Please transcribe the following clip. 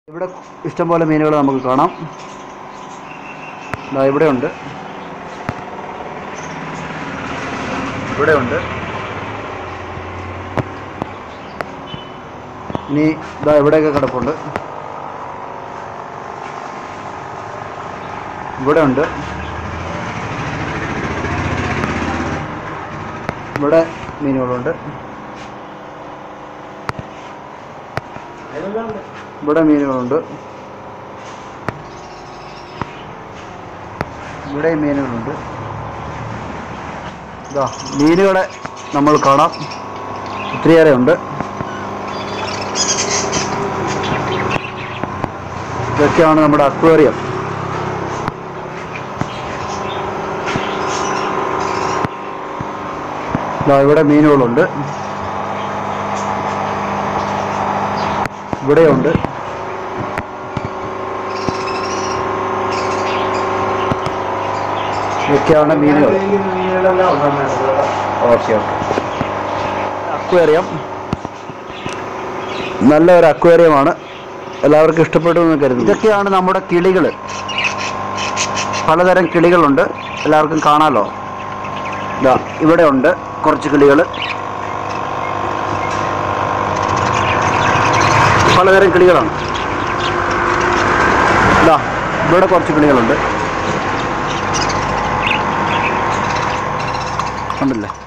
ഇവിടെ ഇഷ്ടംപോലെ മീനുകൾ നമുക്ക് കാണാം ദാ ഇവിടെ ഉണ്ട് ഇവിടെ ഉണ്ട് ഇനി ഇതാ ഇവിടെയൊക്കെ കിടപ്പുണ്ട് ഇവിടെ ഉണ്ട് ഇവിടെ മീനുകളുണ്ട് ഇവിടെ മീനുകളുണ്ട് ഇവിടെ മീനുകളുണ്ട് ഇതാ മീനുകളെ നമ്മൾ കാണാം ഒത്തിരിയേറെ ഉണ്ട് ഇതൊക്കെയാണ് നമ്മുടെ അക്വേറിയം ഇതാ ഇവിടെ മീനുകളുണ്ട് ഇവിടെയുണ്ട് ഇതൊക്കെയാണ് മീനുകൾ ഓക്കെ ഓക്കെ അക്വേറിയം നല്ല ഒരു അക്വേറിയമാണ് എല്ലാവർക്കും ഇഷ്ടപ്പെട്ടു എന്ന് കരുതുന്നു ഇതൊക്കെയാണ് നമ്മുടെ കിളികൾ പലതരം കിളികളുണ്ട് എല്ലാവർക്കും കാണാലോ ഇതാ ഇവിടെ ഉണ്ട് കുറച്ച് കിളികൾ പലതരം കിളികളാണ് ഇതാ ഇവിടെ കുറച്ച് കിളികളുണ്ട് കണ്ടില്ലേ